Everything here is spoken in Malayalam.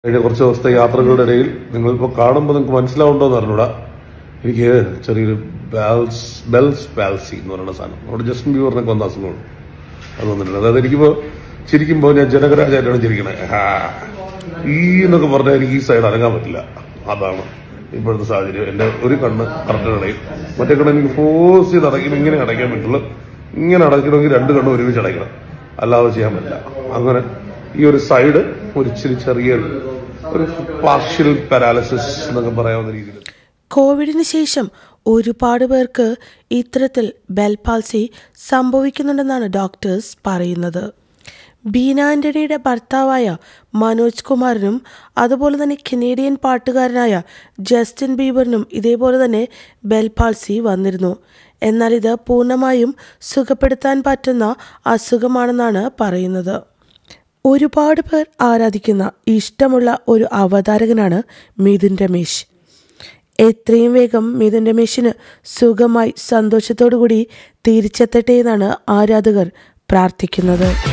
കഴിഞ്ഞ കുറച്ച് ദിവസത്തെ യാത്രകളുടെ ഇടയിൽ നിങ്ങളിപ്പോൾ കാണുമ്പോൾ നിങ്ങൾക്ക് മനസ്സിലാവുണ്ടോ എന്ന് അറിഞ്ഞൂടാ എനിക്ക് ചെറിയൊരു ബാൽസ് ബെൽസ് പാൽസി എന്ന് പറയുന്ന സാധനം നമ്മുടെ ജസ്റ്റിൻ ബീവറിനൊക്കെ വന്ന അസുഖമാണ് അത് വന്നിട്ടുണ്ട് അതായത് എനിക്കിപ്പോൾ ചിരിക്കുമ്പോൾ ഞാൻ ജനകരാജായിട്ടാണ് ചിരിക്കണേ ഹാ. ഈ എന്നൊക്കെ പറഞ്ഞാൽ എനിക്ക് ഈ സൈഡ് അനങ്ങാൻ പറ്റില്ല അതാണ് ഇപ്പോഴത്തെ സാഹചര്യം എന്റെ ഒരു കണ്ണ് കറക്റ്റ് അടയും മറ്റേ കണ്ണ് എനിക്ക് ഫോഴ്സ് ചെയ്ത് അടയ്ക്കണം ഇങ്ങനെ അടയ്ക്കാൻ പറ്റുള്ളൂ ഇങ്ങനെ അടയ്ക്കണമെങ്കിൽ രണ്ട് കണ്ണ് ഒരുമിച്ച് അടയ്ക്കണം അല്ലാതെ ചെയ്യാൻ പറ്റില്ല അങ്ങനെ ഈ ഒരു സൈഡ് ഒരു ഇച്ചിരി ചെറിയ ഒരു പാർഷ്യൽ പാരാലിസിസ് എന്നൊക്കെ പറയാവുന്ന രീതിയിൽ കോവിഡിന് ശേഷം ഒരുപാട് പേർക്ക് ഇത്തരത്തിൽ ബെൽപാൽസി സംഭവിക്കുന്നുണ്ടെന്നാണ് ഡോക്ടേഴ്സ് പറയുന്നത് ബീന ആന്റണിയുടെ ഭർത്താവായ മനോജ് കുമാറിനും അതുപോലെ തന്നെ കനേഡിയൻ പാട്ടുകാരനായ ജസ്റ്റിൻ ബീബറിനും ഇതേപോലെ തന്നെ ബെൽപാൽസി വന്നിരുന്നു എന്നാൽ ഇത് പൂർണ്ണമായും സുഖപ്പെടുത്താൻ പറ്റുന്ന അസുഖമാണെന്നാണ് പറയുന്നത് ഒരുപാട് പേർ ആരാധിക്കുന്ന ഇഷ്ടമുള്ള ഒരു അവതാരകനാണ് മിഥുൻ രമേശ് എത്രയും വേഗം മിഥുൻ രമേശിന് സുഖമായി സന്തോഷത്തോടു കൂടി തിരിച്ചെത്തട്ടെ എന്നാണ് ആരാധകർ പ്രാർത്ഥിക്കുന്നത്